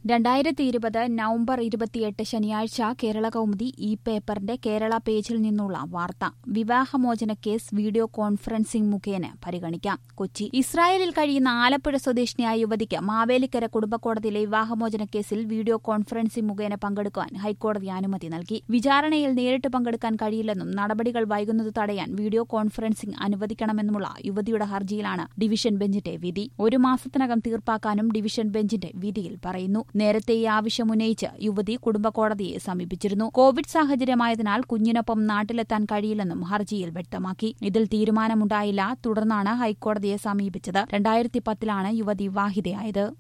രണ്ടായിരത്തി ഇരുപത് നവംബർ ഇരുപത്തിയെട്ട് ശനിയാഴ്ച കേരള കൗമുദി ഈ പേപ്പറിന്റെ കേരള പേജിൽ നിന്നുള്ള വാർത്ത വിവാഹമോചന കേസ് വീഡിയോ കോൺഫറൻസിംഗ് മുഖേന പരിഗണിക്കാം കൊച്ചി ഇസ്രായേലിൽ കഴിയുന്ന ആലപ്പുഴ സ്വദേശിനിയായ യുവതിക്ക് മാവേലിക്കര കുടുംബക്കോടതിയിലെ വിവാഹമോചന കേസിൽ വീഡിയോ കോൺഫറൻസിംഗ് മുഖേന പങ്കെടുക്കുവാൻ ഹൈക്കോടതി അനുമതി നൽകി വിചാരണയിൽ നേരിട്ട് പങ്കെടുക്കാൻ കഴിയില്ലെന്നും നടപടികൾ വൈകുന്നത് തടയാൻ വീഡിയോ കോൺഫറൻസിംഗ് അനുവദിക്കണമെന്നുമുള്ള യുവതിയുടെ ഹർജിയിലാണ് ഡിവിഷൻ ബെഞ്ചിന്റെ വിധി ഒരു മാസത്തിനകം തീർപ്പാക്കാനും ഡിവിഷൻ ബെഞ്ചിന്റെ വിധിയിൽ പറയുന്നു നേരത്തെ ഈ ആവശ്യം ഉന്നയിച്ച് യുവതി കുടുംബക്കോടതിയെ സമീപിച്ചിരുന്നു കോവിഡ് സാഹചര്യമായതിനാൽ കുഞ്ഞിനൊപ്പം നാട്ടിലെത്താൻ കഴിയില്ലെന്നും ഹർജിയിൽ വ്യക്തമാക്കി ഇതിൽ തീരുമാനമുണ്ടായില്ല തുടർന്നാണ് ഹൈക്കോടതിയെ സമീപിച്ചത് രണ്ടായിരത്തി പത്തിലാണ് യുവതി വിവാഹിതയായത്